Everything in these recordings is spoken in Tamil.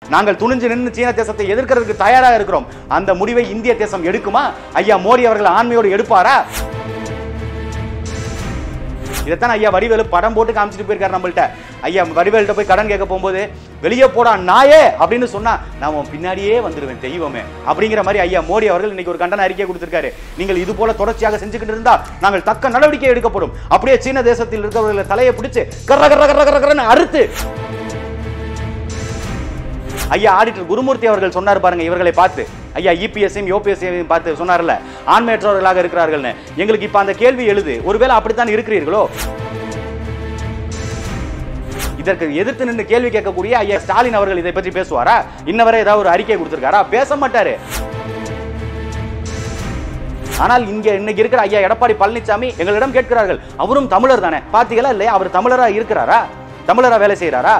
நாங்கள் துணிஞ்சு நின்று சீன தேசத்தை எதிர்க்கிறதுக்கு தயாராக இருக்கிறோம் அந்த முடிவை இந்திய தேசம் எடுக்குமா ஐயா மோடி அவர்கள் ஆண்மையோடு எடுப்பாரா இதைத்தான் ஐயா வடிவேலு படம் போட்டு காமிச்சிட்டு போயிருக்காரு நம்மள்ட்ட ஐயா வடிவேல்கிட்ட போய் கடன் கேட்க போகும்போது வெளியே போடா நாயே அப்படின்னு சொன்னா நான் உன் பின்னாடியே வந்துடுவேன் தெய்வமே அப்படிங்கிற மாதிரி ஐயா மோடி அவர்கள் இன்னைக்கு ஒரு கண்டன அறிக்கை கொடுத்திருக்காரு நீங்கள் இது போல தொடர்ச்சியாக செஞ்சுக்கிட்டு இருந்தா நாங்கள் தக்க நடவடிக்கை எடுக்கப்படும் அப்படியே சீன தேசத்தில் இருக்கிறவர்களை தலையை பிடிச்சு கர்ர கர்ர கர்ர கர்ர கர்ரன்னு அறுத்து ஐயா ஆடிட்டர் குருமூர்த்தி அவர்கள் சொன்னார் பாருங்க இவர்களை பார்த்து ஐயா இபிஎஸ்ஸையும் யோபிஎஸ்ஸையும் பார்த்து சொன்னார்ல ஆண்மையற்றவர்களாக இருக்கிறார்கள்னு எங்களுக்கு இப்ப அந்த கேள்வி எழுது ஒருவேளை அப்படித்தான் இருக்கிறீர்களோ இதற்கு எதிர்த்து நின்று கேள்வி கேட்கக்கூடிய ஐயா ஸ்டாலின் அவர்கள் இதை பற்றி பேசுவாரா இன்னவரை ஏதாவது ஒரு அறிக்கை கொடுத்திருக்காரா பேச மாட்டாரு ஆனால் இங்க இன்னைக்கு இருக்கிற ஐயா எடப்பாடி பழனிசாமி எங்களிடம் கேட்கிறார்கள் அவரும் தமிழர் தானே பாத்தீங்களா இல்லையா அவர் தமிழரா இருக்கிறாரா தமிழரா வேலை செய்யறாரா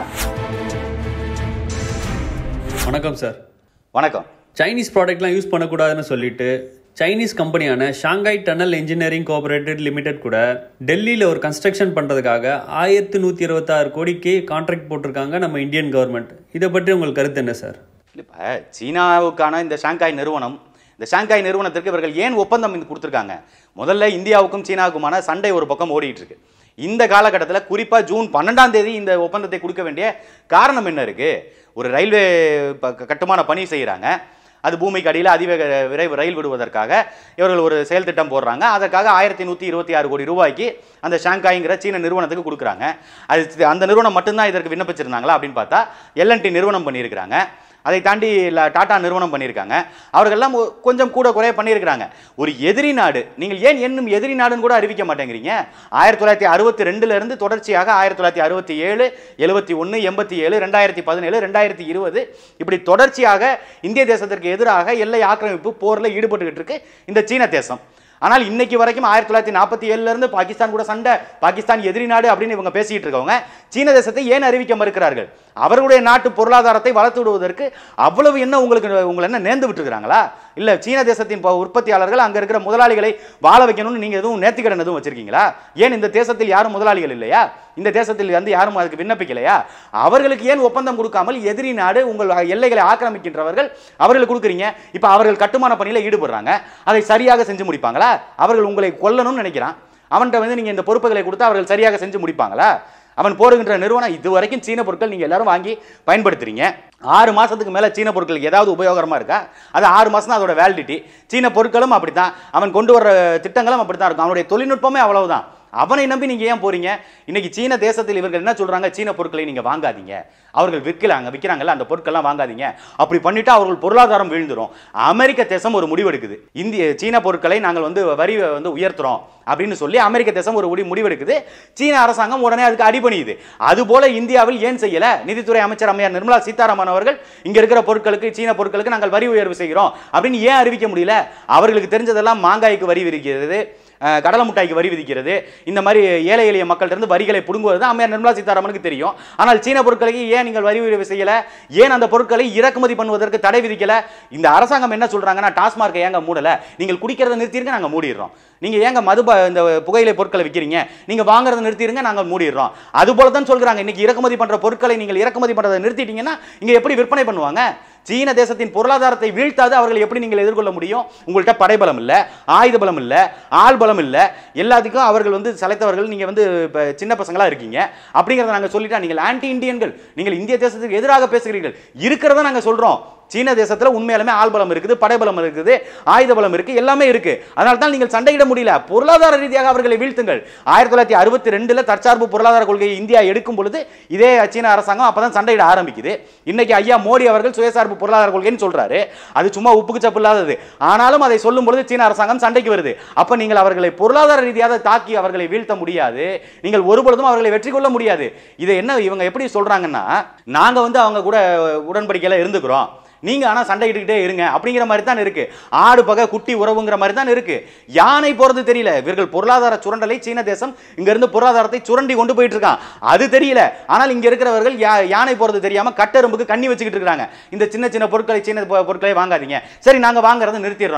வணக்கம் சார் வணக்கம் சைனீஸ் ப்ராடக்ட்லாம் யூஸ் பண்ணக்கூடாதுன்னு சொல்லிட்டு சைனீஸ் கம்பெனியான Shanghai tunnel engineering cooperated limited கூட டெல்லியில் ஒரு கன்ஸ்ட்ரக்ஷன் பண்ணுறதுக்காக ஆயிரத்தி நூற்றி இருபத்தாறு கோடிக்கு கான்ட்ராக்ட் போட்டிருக்காங்க நம்ம இந்தியன் கவர்மெண்ட் இதை பற்றி உங்களுக்கு கருத்து என்ன சார் இப்போ சீனாவுக்கான இந்த ஷாங்காய் நிறுவனம் இந்த ஷாங்காய் நிறுவனத்திற்கு இவர்கள் ஏன் ஒப்பந்தம் இது கொடுத்துருக்காங்க முதல்ல இந்தியாவுக்கும் சீனாவுக்குமான சண்டை ஒரு பக்கம் ஓடிட்டு இருக்கு இந்த காலகட்டத்தில் குறிப்பாக ஜூன் பன்னெண்டாம் தேதி இந்த ஒப்பந்தத்தை கொடுக்க வேண்டிய காரணம் என்ன இருக்கு ஒரு ரயில்வே ப- க- கட்டுமான பணி செய்கிறாங்க அது பூமிக்கு அடியில் அதிவேக விரைவு ரயில் விடுவதற்காக இவர்கள் ஒரு செயல் திட்டம் போடுறாங்க அதற்காக ஆயிரத்தி நூற்றி இருபத்தி ஆறு கோடி ரூபாய்க்கு அந்த ஷாங்காய்ங்கிற சீன நிறுவனத்துக்கு கொடுக்குறாங்க அது அந்த நிறுவனம் மட்டும்தான் இதற்கு விண்ணப்பிச்சிருந்தாங்களா அப்படின்னு பார்த்தா எல்என்டி நிறுவனம் பண்ணியிருக்கிறாங்க அதை தாண்டி ல- டாடா நிறுவனம் பண்ணியிருக்காங்க அவர்கள்லாம் ஒ- கொஞ்சம் கூட குறைய பண்ணியிருக்கிறாங்க ஒரு எதிரி நாடு நீங்கள் ஏன் இன்னும் எதிரி நாடுன்னு கூட அறிவிக்க மாட்டேங்கிறீங்க ஆயிரத்தி தொள்ளாயிரத்தி அறுபத்தி ரெண்டுல இருந்து தொடர்ச்சியாக ஆயிரத்தி தொள்ளாயிரத்தி அறுபத்தி ஏழு எழுபத்தி ஒன்று எண்பத்தி ஏழு ரெண்டாயிரத்தி பதினேழு ரெண்டாயிரத்தி இருபது இப்படி தொடர்ச்சியாக இந்திய தேசத்திற்கு எதிராக எல்லை ஆக்கிரமிப்பு போரில் ஈடுபட்டுக்கிட்டு இருக்கு இந்த சீன தேசம் ஆனால் இன்னைக்கு வரைக்கும் ஆயிரத்தி தொள்ளாயிரத்தி நாற்பத்தி ஏழுல இருந்து பாகிஸ்தான் கூட சண்டை பாகிஸ்தான் எதிரி நாடு அப்படின்னு இவங்க பேசிட்டு இருக்கவங்க சீன தேசத்தை ஏன் அறிவிக்க மறுக்கிறார்கள் அவர்களுடைய நாட்டு பொருளாதாரத்தை வளர்த்து விடுவதற்கு அவ்வளவு என்ன உங்களுக்கு உங்களை என்ன நேர்ந்து விட்டுருக்காங்களா இல்ல சீன தேசத்தின் ப- உற்பத்தியாளர்கள் அங்க இருக்கிற முதலாளிகளை வாழ வைக்கணும்னு நீங்க எதுவும் நேர்த்திக்கடன் எதுவும் வச்சிருக்கீங்களா ஏன் இந்த தேசத்தில் யாரும் முதலாளிகள் இல்லையா இந்த தேசத்தில் வந்து யாரும் அதுக்கு விண்ணப்பிக்கலையா அவர்களுக்கு ஏன் ஒப்பந்தம் கொடுக்காமல் எதிரி நாடு உங்கள் எல்லைகளை ஆக்கிரமிக்கின்றவர்கள் அவர்களுக்கு கொடுக்குறீங்க இப்போ அவர்கள் கட்டுமான பணியில் ஈடுபடுறாங்க அதை சரியாக செஞ்சு முடிப்பாங்களா அவர்கள் உங்களை கொல்லணும்னு நினைக்கிறான் அவன்கிட்ட வந்து நீங்கள் இந்த பொறுப்புகளை கொடுத்து அவர்கள் சரியாக செஞ்சு முடிப்பாங்களா அவன் போடுகின்ற நிறுவனம் இது வரைக்கும் சீன பொருட்கள் நீங்கள் எல்லாரும் வாங்கி பயன்படுத்துறீங்க ஆறு மாசத்துக்கு மேலே சீன பொருட்களுக்கு ஏதாவது உபயோகரமா இருக்கா அது ஆறு மாசம் தான் அதோட வேலிடிட்டி சீன பொருட்களும் அப்படித்தான் அவன் கொண்டு வர திட்டங்களும் அப்படித்தான் இருக்கும் அவனுடைய தொழில்நுட்பமே அவ்வளவுதான் அவனை நம்பி நீங்க ஏன் போறீங்க இன்னைக்கு சீன தேசத்தில் இவர்கள் என்ன சொல்றாங்க சீன பொருட்களை நீங்க வாங்காதீங்க அவர்கள் விற்கலாங்க விற்கிறாங்கல்ல அந்த பொருட்கள்லாம் வாங்காதீங்க அப்படி பண்ணிட்டா அவர்கள் பொருளாதாரம் வீழ்ந்துரும் அமெரிக்க தேசம் ஒரு முடிவெடுக்குது இந்திய சீன பொருட்களை நாங்கள் வந்து வரி வந்து உயர்த்துறோம் அப்படின்னு சொல்லி அமெரிக்க தேசம் ஒரு முடி முடிவெடுக்குது சீன அரசாங்கம் உடனே அதுக்கு அடிபணியுது அதுபோல இந்தியாவில் ஏன் செய்யல நிதித்துறை அமைச்சர் அம்மையார் நிர்மலா சீதாராமன் அவர்கள் இங்க இருக்கிற பொருட்களுக்கு சீன பொருட்களுக்கு நாங்கள் வரி உயர்வு செய்கிறோம் அப்படின்னு ஏன் அறிவிக்க முடியல அவர்களுக்கு தெரிஞ்சதெல்லாம் மாங்காய்க்கு வரி விதிக்கிறது அஹ், கடலை மிட்டாய்க்கு வரி விதிக்கிறது இந்த மாதிரி ஏழை எளிய மக்கள்கிட்ட இருந்து வரிகளை புடுங்குவது தான் அம்மையார் நிர்மலா சீதாராமனுக்கு தெரியும் ஆனால் சீன பொருட்களுக்கு ஏன் நீங்கள் வரி உயர்வு செய்யல ஏன் அந்த பொருட்களை இறக்குமதி பண்ணுவதற்கு தடை விதிக்கல இந்த அரசாங்கம் என்ன சொல்றாங்கன்னா டாஸ்மார்க்கை ஏங்க மூடல நீங்கள் குடிக்கிறத நிறுத்திருங்க நாங்க மூடிடுறோம் நீங்க ஏங்க மது ப- இந்த புகையிலை பொருட்களை விற்கிறீங்க நீங்க வாங்குறதை நிறுத்திடுங்க நாங்க மூடிடுறோம் அது போல தான் சொல்றாங்க இன்னைக்கு இறக்குமதி பண்ற பொருட்களை நீங்கள் இறக்குமதி பண்றதை நிறுத்திட்டீங்கன்னா இங்க எப்படி விற்பனை பண்ணுவாங்க சீன தேசத்தின் பொருளாதாரத்தை வீழ்த்தாது அவர்கள் எப்படி நீங்கள் எதிர்கொள்ள முடியும் உங்கள்கிட்ட படைபலம் இல்ல ஆயுத பலம் இல்ல ஆள் பலம் இல்ல எல்லாத்துக்கும் அவர்கள் வந்து சளைத்தவர்கள் நீங்க வந்து இப்ப சின்ன பசங்களா இருக்கீங்க அப்படிங்கறத நாங்க சொல்லிட்டா நீங்கள் ஆன்டி இந்தியன்கள் நீங்கள் இந்திய தேசத்துக்கு எதிராக பேசுகிறீர்கள் இருக்கிறத நாங்க சொல்றோம் சீன தேசத்துல உண்மையாலுமே ஆள் பலம் இருக்குது படைபலம் இருக்குது ஆயுத பலம் இருக்கு எல்லாமே இருக்கு அதனால தான் நீங்கள் சண்டையிட முடியல பொருளாதார ரீதியாக அவர்களை வீழ்த்துங்கள் ஆயிரத்தி தொள்ளாயிரத்தி அறுபத்தி ரெண்டுல தற்சார்பு பொருளாதார கொள்கையை இந்தியா எடுக்கும் பொழுது இதே சீன அரசாங்கம் அப்பதான் சண்டையிட ஆரம்பிக்குது இன்னைக்கு ஐயா மோடி அவர்கள் சுயசார்பு பொருளாதார கொள்கைன்னு சொல்றாரு அது சும்மா உப்புக்கு சப்பு இல்லாதது ஆனாலும் அதை சொல்லும் பொழுது சீன அரசாங்கம் சண்டைக்கு வருது அப்ப நீங்கள் அவர்களை பொருளாதார ரீதியாக தாக்கி அவர்களை வீழ்த்த முடியாது நீங்கள் ஒருபொழுதும் அவர்களை வெற்றி கொள்ள முடியாது இதை என்ன இவங்க எப்படி சொல்றாங்கன்னா நாங்க வந்து அவங்க கூட உடன்படிக்கையில இருந்துக்கிறோம் நீங்க ஆனா சண்டையிட்டுக்கிட்டே இருங்க அப்படிங்கிற மாதிரி தான் இருக்கு ஆடு பகை குட்டி உறவுங்கிற மாதிரி தான் இருக்கு யானை போறது தெரியல இவர்கள் பொருளாதார சுரண்டலை சீன தேசம் இங்க இருந்து பொருளாதாரத்தை சுரண்டி கொண்டு போயிட்டு இருக்கான் அது தெரியல ஆனால் இங்க இருக்கிறவர்கள் யா- யானை போறது தெரியாம கட்டெரும்புக்கு கண்ணி வச்சுக்கிட்டு இருக்காங்க இந்த சின்ன சின்ன பொருட்களை சீன பொ- பொருட்களை வாங்காதீங்க சரி நாங்க வாங்குறதை நிறுத்திடுறோங்க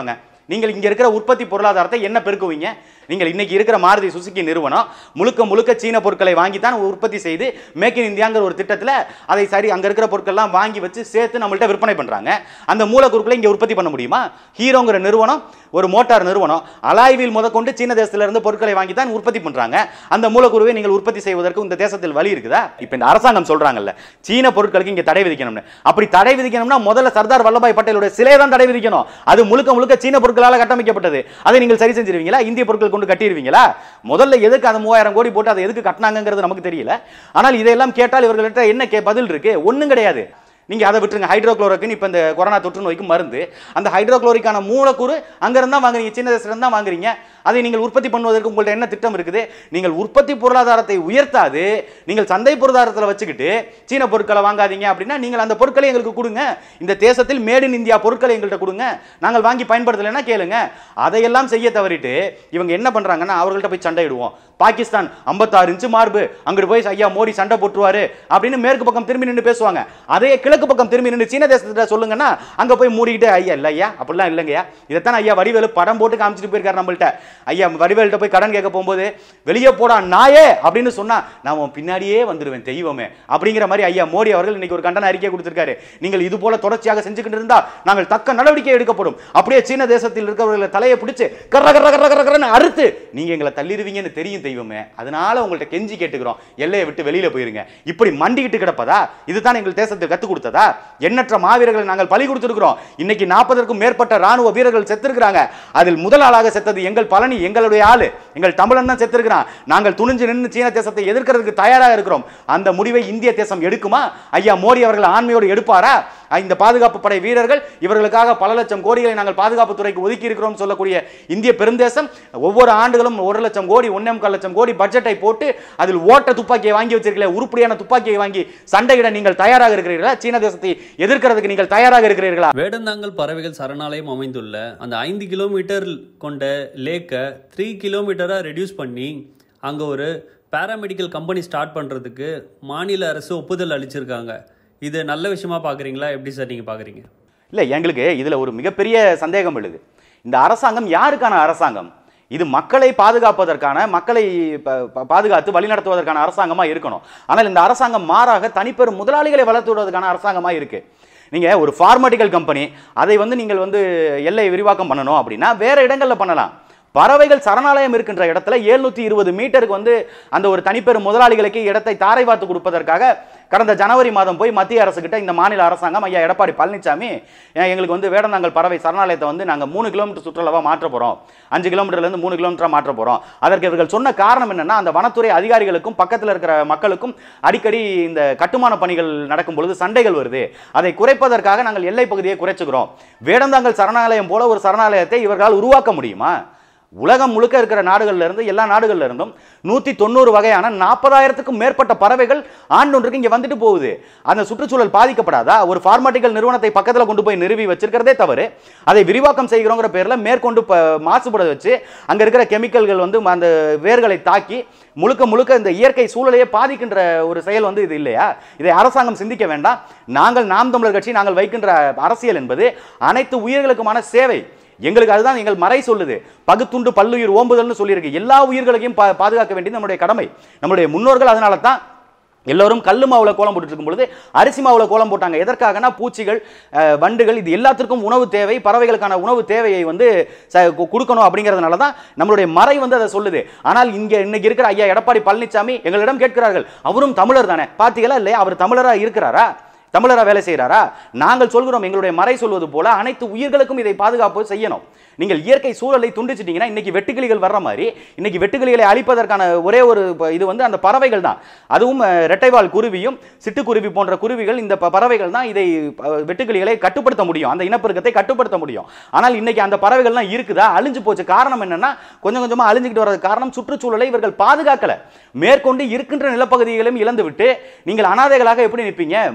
நீங்கள் இங்க இருக்கிற உற்பத்தி பொருளாதாரத்தை என்ன பெருக்குவீங்க நீங்கள் இன்னைக்கு இருக்கிற மாருதி சுசுகி நிறுவனம் முழுக்க முழுக்க சீன பொருட்களை வாங்கி தான் உற்பத்தி செய்து மேக் இன் இந்தியாங்கிற ஒரு திட்டத்தில் அதை சரி அங்க இருக்கிற பொருட்கள்லாம் வாங்கி வச்சு சேர்த்து நம்மள்ட்ட விற்பனை பண்றாங்க அந்த மூலப்பொருட்களை இங்க உற்பத்தி பண்ண முடியுமா ஹீரோங்கிற நிறுவனம் ஒரு மோட்டார் நிறுவனம் அலாய்வில் முதற்கொண்டு சீன தேசத்துல இருந்து பொருட்களை வாங்கி தான் உற்பத்தி பண்றாங்க அந்த மூலக்கூறுவை நீங்கள் உற்பத்தி செய்வதற்கு இந்த தேசத்தில் வழி இருக்குதா இப்போ இந்த அரசாங்கம் சொல்றாங்கல்ல சீன பொருட்களுக்கு இங்க தடை விதிக்கணும்னு அப்படி தடை விதிக்கணும்னா முதல்ல சர்தார் வல்லபாய் பட்டேலுடைய சிலையை தான் தடை விதிக்கணும் அது முழுக்க முழுக்க சீன பொருட்களால் கட்டமைக்கப்பட்டது அதை நீங்கள் சரி செஞ்சிருவீங்களா இந்திய பொருட்கள் கொண்டு கட்டிடுவீங்களா முதல்ல எதுக்கு அந்த மூவாயிரம் கோடி போட்டு அதை எதுக்கு கட்டினாங்கிறது நமக்கு தெரியல ஆனால் இதையெல்லாம் கேட்டால் இவர்கள்ட்ட என்ன கே பதில் இருக்கு ஒண்ணும் கிடையாது நீங்க அதை விட்டுருங்க ஹைட்ரோக்ளோரோக்கின் இப்போ இந்த கொரோனா தொற்று நோய்க்கு மருந்து அந்த ஹைட்ரோக்ளோரிக்கான மூலக்கூறு அங்கிருந்து தான் வாங்குறீங்க சின்ன தேசத்துல தான் வாங்குறீங்க அதை நீங்கள் உற்பத்தி பண்ணுவதற்கு உங்கள்ட்ட என்ன திட்டம் இருக்குது நீங்கள் உற்பத்தி பொருளாதாரத்தை உயர்த்தாது நீங்கள் சந்தை பொருளாதாரத்தில் வச்சுக்கிட்டு சீன பொருட்களை வாங்காதீங்க அப்படின்னா நீங்கள் அந்த பொருட்களை எங்களுக்கு கொடுங்க இந்த தேசத்தில் மேட் இன் இந்தியா பொருட்களை எங்கள்கிட்ட கொடுங்க நாங்கள் வாங்கி பயன்படுத்தலைன்னா கேளுங்க அதையெல்லாம் செய்ய தவறிட்டு இவங்க என்ன பண்றாங்கன்னா அவர்கள்ட்ட போய் சண்டையிடுவோம் பாகிஸ்தான் 56 இன்ச்சு மார்பு அங்கிட்டு போய் ஐயா மோடி சண்டை போட்டுருவாரு அப்படின்னு மேற்கு பக்கம் திரும்பி நின்று பேசுவாங்க அதே கிழக்கு பக்கம் திரும்பி நின்று சீன தேசத்துல சொல்லுங்கன்னா அங்க போய் மூடிக்கிட்டு ஐயா இல்ல ஐயா அப்படிலாம் இல்லைங்கய்யா இதைத்தான் ஐயா வடிவேலு படம் போட்டு காமிச்சிட்டு போயிருக்காரு நம்மள்ட்ட ஐயா வடிவேல்கிட்ட போய் கடன் கேட்க போகும்போது வெளியே போடா நாயே அப்படின்னு சொன்னா நான் உன் பின்னாடியே வந்துடுவேன் தெய்வமே அப்படிங்கிற மாதிரி ஐயா மோடி அவர்கள் இன்னைக்கு ஒரு கண்டன அறிக்கை கொடுத்திருக்காரு நீங்கள் இது போல தொடர்ச்சியாக செஞ்சுக்கிட்டு இருந்தா நாங்கள் தக்க நடவடிக்கை எடுக்கப்படும் அப்படியே சீன தேசத்தில் இருக்கிறவர்களை தலையை பிடிச்சு கர்ற கர்ற கர்ற கர்ற கர்றன்னு அறுத்து நீங்க எங்களை தள்ளிடுவீங்கன்னு தெரியும் தெய்வமே அதனால உங்கள்ட்ட கெஞ்சி கேட்டுக்கிறோம் எல்லையை விட்டு வெளியில போயிருங்க இப்படி மண்டிக்கிட்டு கிடப்பதா இதுதான் எங்கள் தேசத்துக்கு கத்து கொடுத்ததா எண்ணற்ற மாவீரர்களை நாங்கள் பலி கொடுத்திருக்கிறோம் இன்னைக்கு நாற்பதற்கும் மேற்பட்ட ராணுவ வீரர்கள் செத்திருக்கிறாங்க அதில் முதல் ஆளாக செத்தது எங்கள் பழனி எங்களுடைய ஆளு எங்கள் தமிழன் தான் செத்திருக்கிறான் நாங்கள் துணிஞ்சு நின்று சீன தேசத்தை எதிர்க்கிறதுக்கு தயாராக இருக்கிறோம் அந்த முடிவை இந்திய தேசம் எடுக்குமா ஐயா மோடி அவர்கள் ஆண்மையோடு எடுப்பாரா இந்த பாதுகாப்பு படை வீரர்கள் இவர்களுக்காக பல லட்சம் கோடிகளை நாங்கள் பாதுகாப்பு துறைக்கு ஒதுக்கி இருக்கிறோம் சொல்லக்கூடிய இந்திய பெருந்தேசம் ஒவ்வொரு ஆண்டுகளும் ஒரு லட்சம் கோடி ஒன்னே முக்கால் லட்சம் கோடி பட்ஜெட்டை போட்டு அதில் ஓட்ட துப்பாக்கியை வாங்கி வச்சிருக்கல உருப்படியான துப்பாக்கியை வாங்கி சண்டையிட நீங்கள் தயாராக இருக்கிறீர்களா சீன தேசத்தை எதிர்க்கிறதுக்கு நீங்கள் தயாராக இருக்கிறீர்களா வேடந்தாங்கல் பறவைகள் சரணாலயம் அமைந்துள்ள அந்த ஐந்து கிலோமீட்டர் கொண்ட லேக்கை த்ரீ கிலோமீட்டராக ரெடியூஸ் பண்ணி அங்கே ஒரு பேராமெடிக்கல் கம்பெனி ஸ்டார்ட் பண்ணுறதுக்கு மாநில அரசு ஒப்புதல் அளிச்சிருக்காங்க இது நல்ல விஷயமா பார்க்குறீங்களா எப்படி சார் நீங்கள் பார்க்குறீங்க இல்லை எங்களுக்கு இதில் ஒரு மிகப்பெரிய சந்தேகம் எழுது இந்த அரசாங்கம் யாருக்கான அரசாங்கம் இது மக்களை பாதுகாப்பதற்கான மக்களை ப- ப- பாதுகாத்து வழிநடத்துவதற்கான அரசாங்கமாக இருக்கணும் ஆனால் இந்த அரசாங்கம் மாறாக தனிப்பெரும் முதலாளிகளை வளர்த்து விடுவதற்கான அரசாங்கமாக இருக்கு நீங்கள் ஒரு ஃபார்மட்டிக்கல் கம்பெனி அதை வந்து நீங்கள் வந்து எல்லை விரிவாக்கம் பண்ணணும் அப்படின்னா வேற இடங்களில் பண்ணலாம் பறவைகள் சரணாலயம் இருக்கின்ற இடத்துல 720 இருபது மீட்டருக்கு வந்து அந்த ஒரு தனிப்பெரும் முதலாளிகளுக்கு இடத்தை தாரை பார்த்து கொடுப்பதற்காக கடந்த ஜனவரி மாதம் போய் மத்திய அரசுகிட்ட இந்த மாநில அரசாங்கம் ஐயா எடப்பாடி பழனிசாமி "ஏன் எங்களுக்கு வந்து வேடந்தாங்கல் பறவை சரணாலயத்தை வந்து நாங்கள் மூணு கிலோமீட்டர் சுற்றுலாவாக மாற்ற போகிறோம் அஞ்சு கிலோமீட்டர்லேருந்து மூணு கிலோமீட்டராக மாற்ற போகிறோம் அதற்கு இவர்கள் சொன்ன காரணம் என்னன்னா அந்த வனத்துறை அதிகாரிகளுக்கும் பக்கத்தில் இருக்கிற மக்களுக்கும் அடிக்கடி இந்த கட்டுமான பணிகள் நடக்கும் பொழுது சண்டைகள் வருது அதை குறைப்பதற்காக நாங்கள் எல்லை பகுதியை குறைச்சுக்கிறோம் வேடந்தாங்கல் சரணாலயம் போல ஒரு சரணாலயத்தை இவர்களால் உருவாக்க முடியுமா உலகம் முழுக்க இருக்கிற நாடுகள்ல இருந்து எல்லா நாடுகள்ல இருந்தும் நூத்தி தொண்ணூறு வகையான நாற்பதாயிரத்துக்கும் மேற்பட்ட பறவைகள் ஆண்டொன்றுக்கு இங்க வந்துட்டு போகுது அந்த சுற்றுச்சூழல் பாதிக்கப்படாதா ஒரு ஃபார்மாட்டிக்கல் நிறுவனத்தை பக்கத்துல கொண்டு போய் நிறுவி வச்சிருக்கிறதே தவறு அதை விரிவாக்கம் செய்கிறோங்கிற பேர்ல மேற்கொண்டு ப- மாசுபட வச்சு அங்க இருக்கிற கெமிக்கல்கள் வந்து அந்த வேர்களை தாக்கி முழுக்க முழுக்க இந்த இயற்கை சூழலையே பாதிக்கின்ற ஒரு செயல் வந்து இது இல்லையா இதை அரசாங்கம் சிந்திக்க வேண்டாம் நாங்கள் நாம் தமிழர் கட்சி நாங்கள் வைக்கின்ற அரசியல் என்பது அனைத்து உயிர்களுக்குமான சேவை எங்களுக்கு அதுதான் எங்கள் மறை சொல்லுது பகுத்துண்டு பல்லுயிர் ஓம்புதல்னு சொல்லியிருக்கு எல்லா உயிர்களையும் பா- பாதுகாக்க வேண்டியது நம்முடைய கடமை நம்முடைய முன்னோர்கள் அதனால தான் எல்லோரும் கல்லு மாவுல கோலம் போட்டுட்டு இருக்கும் பொழுது அரிசி மாவுல கோலம் போட்டாங்க எதற்காகனா பூச்சிகள் அஹ், வண்டுகள் இது எல்லாத்திற்கும் உணவு தேவை பறவைகளுக்கான உணவு தேவையை வந்து ச- கு- கொடுக்கணும் அப்படிங்கிறதுனால தான் நம்மளுடைய மறை வந்து அதை சொல்லுது ஆனால் இங்க இன்னைக்கு இருக்கிற ஐயா எடப்பாடி பழனிசாமி எங்களிடம் கேட்கிறார்கள் அவரும் தமிழர் தானே பார்த்தீங்களா இல்லையா அவர் தமிழரா இருக்கிறாரா தமிழரா வேலை செய்கிறாரா நாங்கள் சொல்கிறோம் எங்களுடைய மறை சொல்வது போல அனைத்து உயிர்களுக்கும் இதை பாதுகாப்பு செய்யணும் நீங்கள் இயற்கை சூழலை துண்டிச்சிட்டீங்கன்னா இன்னைக்கு வெட்டுக்கிளிகள் வர்ற மாதிரி இன்னைக்கு வெட்டுக்கிளிகளை அழிப்பதற்கான ஒரே ஒரு ப- இது வந்து அந்த பறவைகள் தான் அதுவும் அஹ், ரெட்டைவால் குருவியும் சிட்டுக்குருவி போன்ற குருவிகள் இந்த ப- பறவைகள் தான் இதை அஹ், வெட்டுக்கிளிகளை கட்டுப்படுத்த முடியும் அந்த இனப்பெருக்கத்தை கட்டுப்படுத்த முடியும் ஆனால் இன்னைக்கு அந்த பறவைகள்லாம் இருக்குதா அழிஞ்சு போச்சு காரணம் என்னன்னா கொஞ்சம் கொஞ்சமா அழிஞ்சுக்கிட்டு வர்றது காரணம் சுற்றுச்சூழலை இவர்கள் பாதுகாக்கல மேற்கொண்டு இருக்கின்ற நிலப்பகுதிகளையும் இழந்து விட்டு நீங்கள் அனாதைகளாக எப்படி நிற்பீங்க மனிதர்கள்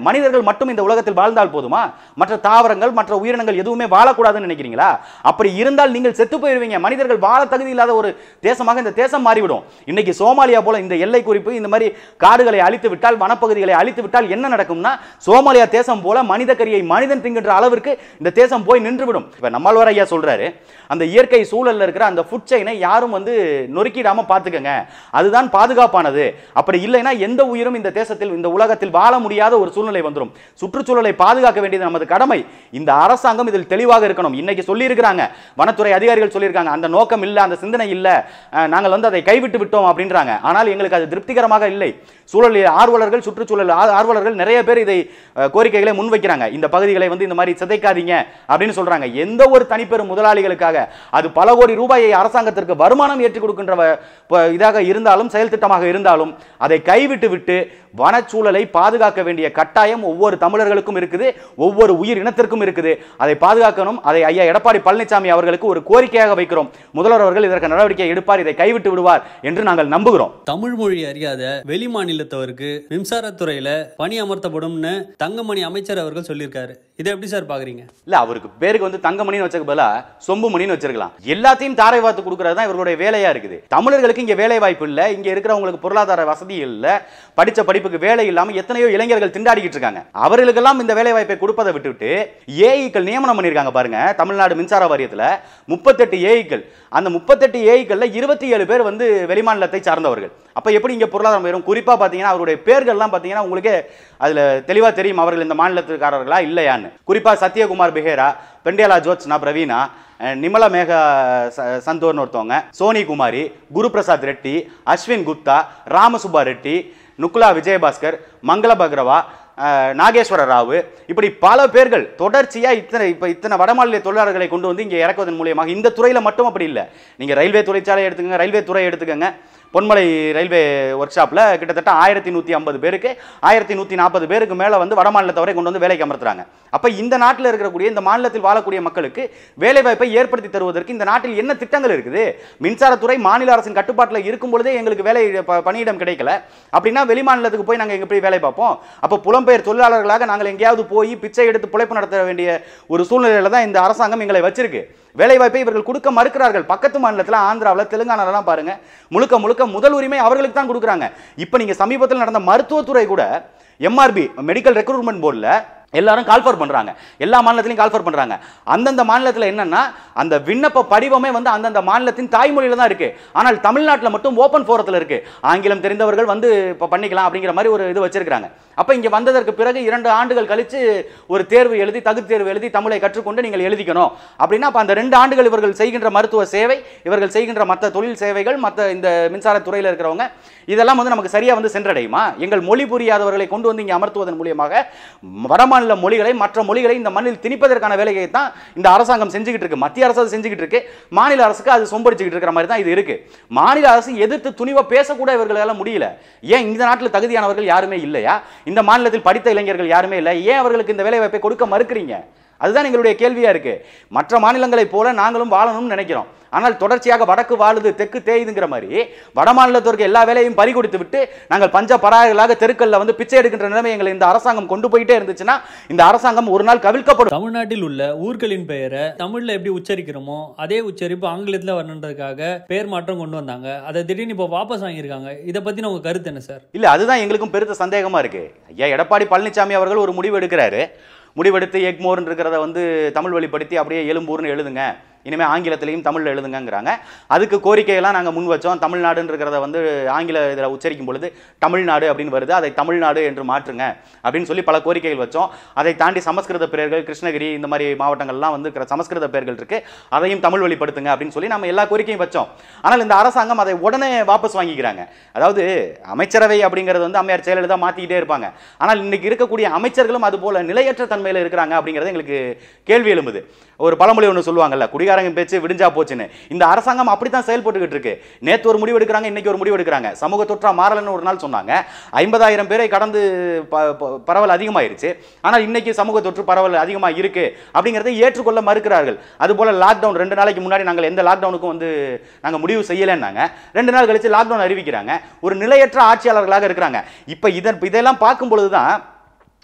மட்டும் இந்த உலகத்தில் வாழ்ந்தால் போதுமா மற்ற தாவரங்கள் மற்ற உயிரினங்கள் எதுவுமே வாழக்கூடாதுன்னு நினைக்கிறீங்களா அப்படி இருந்தால் நீங்கள் செத்து போயிருவீங்க மனிதர்கள் வாழ தகுதி இல்லாத ஒரு தேசமாக இந்த தேசம் மாறிவிடும் இன்னைக்கு சோமாலியா போல இந்த எல்லை குறிப்பு இந்த மாதிரி காடுகளை அழித்து விட்டால் வனப்பகுதிகளை அழித்து விட்டால் என்ன நடக்கும்னா சோமாலியா தேசம் போல மனித கரியை மனிதன் திங்குன்ற அளவிற்கு இந்த தேசம் போய் நின்றுவிடும் இப்ப நம்மாழ்வார் ஐயா சொல்றாரு அந்த இயற்கை சூழல்ல இருக்கிற அந்த ஃபுட் செயினை யாரும் வந்து நொறுக்கிடாம பார்த்துக்கங்க அதுதான் பாதுகாப்பானது அப்படி இல்லைன்னா எந்த உயிரும் இந்த தேசத்தில் இந்த உலகத்தில் வாழ முடியாத ஒரு சூழ்நிலை வந்துடும் சுற்றுச்சூழலை பாதுகாக்க வேண்டியது நமது கடமை இந்த அரசாங்கம் இதில் தெளிவாக இருக்கணும் இன்னைக்கு சொல்லியிருக்கிறாங்க வனத்துறை அதிகாரிகள் சொல்லியிருக்காங்க அந்த நோக்கம் இல்லை அந்த சிந்தனை இல்லை அஹ், நாங்கள் வந்து அதை கைவிட்டு விட்டோம் அப்படின்றாங்க ஆனால் எங்களுக்கு அது திருப்திகரமாக இல்லை சூழல் ஆர்வலர்கள் சுற்றுச்சூழல் ஆ- ஆர்வலர்கள் நிறைய பேர் இதை அஹ், கோரிக்கைகளை முன்வைக்கிறாங்க இந்த பகுதிகளை வந்து இந்த மாதிரி சிதைக்காதீங்க அப்படின்னு சொல்றாங்க எந்த ஒரு தனிப்பெரும் முதலாளிகளுக்காக அது பல கோடி ரூபாயை அரசாங்கத்திற்கு வருமானம் ஏற்றி கொடுக்கின்ற வ- ப- இதாக இருந்தாலும் செயல் திட்டமாக இருந்தாலும் அதை கைவிட்டு விட்டு வனச்சூழலை பாதுகாக்க வேண்டிய கட்டாயம் ஒவ்வொரு தமிழர்களுக்கும் இருக்குது ஒவ்வொரு உயிர் இனத்திற்கும் இருக்குது அதை பாதுகாக்கணும் அதை ஐயா எடப்பாடி பழனிசாமி அவர்களுக்கு ஒரு கோரிக்கையாக வைக்கிறோம் முதல்வர் அவர்கள் இதற்கு நடவடிக்கை எடுப்பார் இதை கைவிட்டு விடுவார் என்று நாங்கள் நம்புகிறோம் தமிழ் மொழி அறியாத வெளி மாநிலத்தவருக்கு மின்சாரத்துறையில பணி அமர்த்தப்படும்னு தங்கமணி அமைச்சர் அவர்கள் சொல்லியிருக்காரு இதை எப்படி சார் பாக்குறீங்க இல்ல அவருக்கு பேருக்கு வந்து தங்கமணின்னு வச்சதுக்கு பதிலா சொம்பு மணின்னு வச்சிருக்கலாம் எல்லாத்தையும் தாரை வார்த்து கொடுக்கறது தான் இவர்களுடைய வேலையா இருக்குது தமிழர்களுக்கு இங்க வேலை வாய்ப்பு இல்ல இங்க இருக்கிறவங்களுக்கு பொருளாதார வசதி இல்ல படிச்ச படிப்புக்கு வேலை இல்லாம எத்தனையோ இளைஞர்கள் திண்டாடிக்கிட்டு இருக்காங்க அவர்களுக்கெல்லாம் இந்த வேலை வாய்ப்பை கொடுப்பதை விட்டுவிட்டு ஏஇக்கள் நியமனம் பண்ணியிருக்காங்க பாருங்க தமிழ்நாடு மின்சார வாரியத்துல முப்பத்தெட்டு ஏஇக்கள் அந்த முப்பத்தெட்டு ஏஇக்கள்ல இருபத்தி ஏழு பேர் வந்து வெளிமாநிலத்தை சார்ந்தவர்கள் அப்ப எப்படி இங்க பொருளாதாரம் உயரும் குறிப்பா பாத்தீங்கன்னா அவருடைய பேர்கள்லாம் பாத்தீங்கன்னா உங்களுக்கே அதுல தெளிவா தெரியும் அவர்கள் இந்த மாநிலத்துக்காரர்களா இல்லையான்னு குறிப்பா சத்யகுமார் பெஹேரா பெண்டியாலா ஜோத்ஸ்னா பிரவீனா அஹ் நிமலா மேக ச- சந்தோர்னு ஒருத்தவங்க சோனி குமாரி குரு பிரசாத் ரெட்டி அஸ்வின் குப்தா ராமசுப்பா ரெட்டி நுக்குலா விஜயபாஸ்கர் மங்கள பக்ரவா அஹ் நாகேஸ்வர ராவு இப்படி பல பேர்கள் தொடர்ச்சியா இத்தனை இப்ப இத்தனை வடமாநில தொழிலாளர்களை கொண்டு வந்து இங்க இறக்குவதன் மூலியமாக இந்த துறையில மட்டும் அப்படி இல்லை நீங்க ரயில்வே தொழிற்சாலை எடுத்துக்கங்க ரயில்வே துறை எடுத்துக்கங்க பொன்மலை ரயில்வே ஒர்க் ஷாப்பில் கிட்டத்தட்ட ஆயிரத்தி நூற்றி ஐம்பது பேருக்கு ஆயிரத்தி நூற்றி நாற்பது பேருக்கு மேலே வந்து வட மாநிலத்தவரை கொண்டு வந்து வேலைக்கு அமர்த்துறாங்க அப்போ இந்த நாட்டில் இருக்கக்கூடிய இந்த மாநிலத்தில் வாழக்கூடிய மக்களுக்கு வேலை வாய்ப்பை ஏற்படுத்தி தருவதற்கு இந்த நாட்டில் என்ன திட்டங்கள் இருக்குது மின்சாரத்துறை மாநில அரசின் கட்டுப்பாட்டில் இருக்கும் பொழுதே எங்களுக்கு வேலை ப- பணியிடம் கிடைக்கல அப்படின்னா வெளி மாநிலத்துக்கு போய் நாங்கள் எப்படி வேலை பார்ப்போம் அப்போ புலம்பெயர் தொழிலாளர்களாக நாங்கள் எங்கேயாவது போய் பிச்சை எடுத்து பிழைப்பு நடத்த வேண்டிய ஒரு சூழ்நிலையில தான் இந்த அரசாங்கம் எங்களை வச்சிருக்கு வேலைவாய்ப்பை இவர்கள் கொடுக்க மறுக்கிறார்கள் பக்கத்து மாநிலத்தில் ஆந்திராவில் தெலுங்கானாலலாம் பாருங்க முழுக்க முழுக்க முதல் உரிமை அவர்களுக்கு தான் கொடுக்குறாங்க இப்போ நீங்க சமீபத்தில் நடந்த மருத்துவத்துறை கூட எம்ஆர்பி மெடிக்கல் ரெக்ரூட்மெண்ட் போர்டில் எல்லாரும் கால்ஃபர் பண்றாங்க எல்லா மாநிலத்திலையும் கால்ஃபர் பண்றாங்க அந்தந்த மாநிலத்தில் என்னன்னா அந்த விண்ணப்ப படிவமே வந்து அந்தந்த மாநிலத்தின் தாய்மொழியில தான் இருக்கு ஆனால் தமிழ்நாட்டில் மட்டும் ஓப்பன் ஃபோரத்தில் இருக்கு ஆங்கிலம் தெரிந்தவர்கள் வந்து இப்போ பண்ணிக்கலாம் அப்படிங்கிற மாதிரி ஒரு இது வச்சிருக்காங்க அப்போ இங்கே வந்ததற்கு பிறகு இரண்டு ஆண்டுகள் கழித்து ஒரு தேர்வு எழுதி தகுதி தேர்வு எழுதி தமிழை கற்றுக்கொண்டு நீங்கள் எழுதிக்கணும் அப்படின்னா அப்போ அந்த ரெண்டு ஆண்டுகள் இவர்கள் செய்கின்ற மருத்துவ சேவை இவர்கள் செய்கின்ற மற்ற தொழில் சேவைகள் மற்ற இந்த மின்சார துறையில் இருக்கிறவங்க இதெல்லாம் வந்து நமக்கு சரியாக வந்து சென்றடையுமா எங்கள் மொழி புரியாதவர்களை கொண்டு வந்து இங்கே அமர்த்துவதன் மூலியமாக வடமாநில மொழிகளை மற்ற மொழிகளை இந்த மண்ணில் திணிப்பதற்கான வேலையை தான் இந்த அரசாங்கம் செஞ்சுக்கிட்டு இருக்கு மத்திய அரசு அது செஞ்சுக்கிட்டு இருக்கு மாநில அரசுக்கு அது சொம்படிச்சுக்கிட்டு இருக்கிற மாதிரி தான் இது இருக்கு மாநில அரசு எதிர்த்து துணிவா பேசக்கூட இவர்களால முடியல ஏன் இந்த நாட்டில் தகுதியானவர்கள் யாருமே இல்லையா இந்த மாநிலத்தில் படித்த இளைஞர்கள் யாருமே இல்லை ஏன் அவர்களுக்கு இந்த வேலை வாய்ப்பை கொடுக்க மறுக்கிறீங்க அதுதான் எங்களுடைய கேள்வியா இருக்கு மற்ற மாநிலங்களைப் போல நாங்களும் வாழணும்னு நினைக்கிறோம் ஆனால் தொடர்ச்சியாக வடக்கு வாழுது தெற்கு தேயுதுங்கிற மாதிரி வட மாநிலத்திற்கு எல்லா வேலையும் பறி கொடுத்து விட்டு நாங்கள் பஞ்ச பராயர்களாக தெருக்கல்ல வந்து பிச்சை எடுக்கின்ற நிலைமை எங்களை இந்த அரசாங்கம் கொண்டு போயிட்டே இருந்துச்சுன்னா இந்த அரசாங்கம் ஒரு நாள் கவிழ்க்கப்படும் தமிழ்நாட்டில் உள்ள ஊர்களின் பெயரை தமிழ்ல எப்படி உச்சரிக்கிறோமோ அதே உச்சரிப்பு ஆங்கிலத்துல வரணுன்றதுக்காக பெயர் மாற்றம் கொண்டு வந்தாங்க அதை திடீர்னு இப்போ வாபஸ் வாங்கியிருக்காங்க இதை பத்தின உங்க கருத்து என்ன சார் இல்ல அதுதான் எங்களுக்கும் பெருத்த சந்தேகமா இருக்கு ஐயா எடப்பாடி பழனிசாமி அவர்கள் ஒரு முடிவு எடுக்கிறாரு முடிவெடுத்து எக்மோர்னு இருக்கிறத வந்து தமிழ் வழிப்படுத்தி அப்படியே எழும்பூர்னு எழுதுங்க இனிமே ஆங்கிலத்திலையும் தமிழ்ல எழுதுங்கங்கிறாங்க அதுக்கு கோரிக்கையெல்லாம் நாங்க முன் வச்சோம் தமிழ்நாடுன்னு இருக்கிறத வந்து ஆங்கில இதில் உச்சரிக்கும் பொழுது தமிழ்நாடு அப்படின்னு வருது அதை தமிழ்நாடு என்று மாற்றுங்க அப்படின்னு சொல்லி பல கோரிக்கைகள் வச்சோம் அதை தாண்டி சமஸ்கிருத பெயர்கள் கிருஷ்ணகிரி இந்த மாதிரி மாவட்டங்கள்லாம் வந்து இருக்கிற சமஸ்கிருத பெயர்கள் இருக்கு அதையும் தமிழ் வழிப்படுத்துங்க அப்படின்னு சொல்லி நம்ம எல்லா கோரிக்கையும் வச்சோம் ஆனால் இந்த அரசாங்கம் அதை உடனே வாபஸ் வாங்கிக்கிறாங்க அதாவது அமைச்சரவை அப்படிங்கிறது வந்து அம்மையார் ஜெயலலிதா மாத்திக்கிட்டே இருப்பாங்க ஆனால் இன்னைக்கு இருக்கக்கூடிய அமைச்சர்களும் அது போல நிலையற்ற தன்மையில் இருக்கிறாங்க அப்படிங்கிறது எங்களுக்கு கேள்வி எழும்புது ஒரு பழமொழி ஒன்று சொல்லுவாங்கல்ல குடிகாரங்க பேச்சு விடிஞ்சா போச்சுன்னு இந்த அரசாங்கம் அப்படித்தான் செயல்பட்டுக்கிட்டு இருக்கு நேற்று ஒரு முடிவு எடுக்கிறாங்க இன்னைக்கு ஒரு முடிவு எடுக்கிறாங்க சமூக தொற்றா மாறலன்னு ஒரு நாள் சொன்னாங்க ஐம்பதாயிரம் பேரை கடந்து ப- ப- பரவல் அதிகமாயிருச்சு ஆனால் இன்னைக்கு சமூக தொற்று பரவல் அதிகமாக இருக்கு அப்படிங்கிறதை ஏற்றுக்கொள்ள மறுக்கிறார்கள் அதுபோல லாக்டவுன் ரெண்டு நாளைக்கு முன்னாடி நாங்கள் எந்த லாக்டவுனுக்கும் வந்து நாங்கள் முடிவு செய்யலைன்னாங்க ரெண்டு நாள் கழிச்சு லாக்டவுன் அறிவிக்கிறாங்க ஒரு நிலையற்ற ஆட்சியாளர்களாக இருக்கிறாங்க இப்போ இதன் இதெல்லாம் பார்க்கும் பொழுது தான்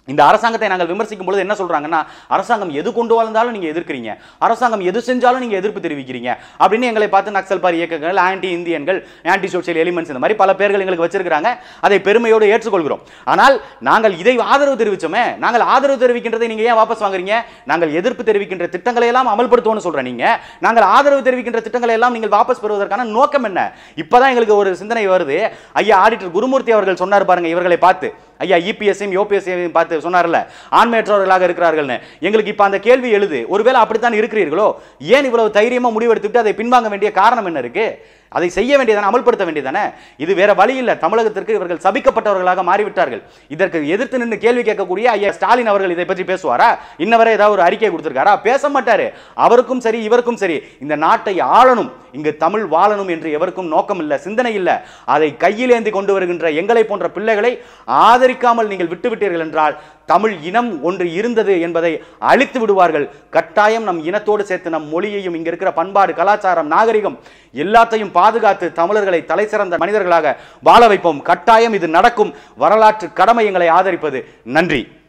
இந்த அரசாங்கத்தை நாங்கள் விமர்சிக்கும் பொழுது என்ன சொல்றாங்கன்னா அரசாங்கம் எது கொண்டு வந்தாலும் நீங்க எதிர்க்கிறீங்க அரசாங்கம் எது செஞ்சாலும் நீங்க எதிர்ப்பு தெரிவிக்கிறீங்க அப்படின்னு எங்களை பார்த்து நக்சல் பாரி இயக்கங்கள் ஆன்டி இந்தியன்கள் ஆன்டி சோஷியல் எலிமெண்ட்ஸ் இந்த மாதிரி பல பேர்கள் எங்களுக்கு வச்சிருக்காங்க அதை பெருமையோடு ஏற்றுக்கொள்கிறோம் ஆனால் நாங்கள் இதை ஆதரவு தெரிவிச்சோமே நாங்கள் ஆதரவு தெரிவிக்கின்றதை நீங்க ஏன் வாபஸ் வாங்குறீங்க நாங்கள் எதிர்ப்பு தெரிவிக்கின்ற திட்டங்களை எல்லாம் அமல்படுத்துவோம்னு சொல்றேன் நீங்க நாங்கள் ஆதரவு தெரிவிக்கின்ற திட்டங்களை எல்லாம் நீங்கள் வாபஸ் பெறுவதற்கான நோக்கம் என்ன இப்பதான் எங்களுக்கு ஒரு சிந்தனை வருது ஐயா ஆடிட்டர் குருமூர்த்தி அவர்கள் சொன்னார் பாருங்க இவர்களை பார்த்து ஐயா இபிஎஸ்ஸையும் யோபிஎஸ்ஸையும் பார்த்து சொன்னார்ல ஆண்மையற்றவர்களாக இருக்கிறார்கள்னு எங்களுக்கு இப்போ அந்த கேள்வி எழுது ஒருவேளை அப்படித்தான் இருக்கிறீர்களோ ஏன் இவ்வளவு தைரியமா முடிவெடுத்துட்டு அதை பின்வாங்க வேண்டிய காரணம் என்ன இருக்கு அதை செய்ய வேண்டியதானே அமல்படுத்த வேண்டியதானே இது வேற வழி இல்லை தமிழகத்திற்கு இவர்கள் சபிக்கப்பட்டவர்களாக மாறிவிட்டார்கள் இதற்கு எதிர்த்து நின்று கேள்வி கேட்கக்கூடிய ஐயா ஸ்டாலின் அவர்கள் இதை பற்றி பேசுவாரா இன்னவரை ஏதாவது ஒரு அறிக்கை கொடுத்திருக்காரா பேச மாட்டாரு அவருக்கும் சரி இவருக்கும் சரி இந்த நாட்டை ஆளணும் இங்கு தமிழ் வாழணும் என்று எவருக்கும் நோக்கம் இல்லை சிந்தனை இல்லை அதை கையிலேந்தி கொண்டு வருகின்ற எங்களை போன்ற பிள்ளைகளை ஆதரிக்காமல் நீங்கள் விட்டுவிட்டீர்கள் என்றால் தமிழ் இனம் ஒன்று இருந்தது என்பதை அழித்து விடுவார்கள் கட்டாயம் நம் இனத்தோடு சேர்த்து நம் மொழியையும் இங்க இருக்கிற பண்பாடு கலாச்சாரம் நாகரிகம் எல்லாத்தையும் பாதுகாத்து தமிழர்களை தலை சிறந்த மனிதர்களாக வாழ வைப்போம் கட்டாயம் இது நடக்கும் வரலாற்று கடமை எங்களை ஆதரிப்பது நன்றி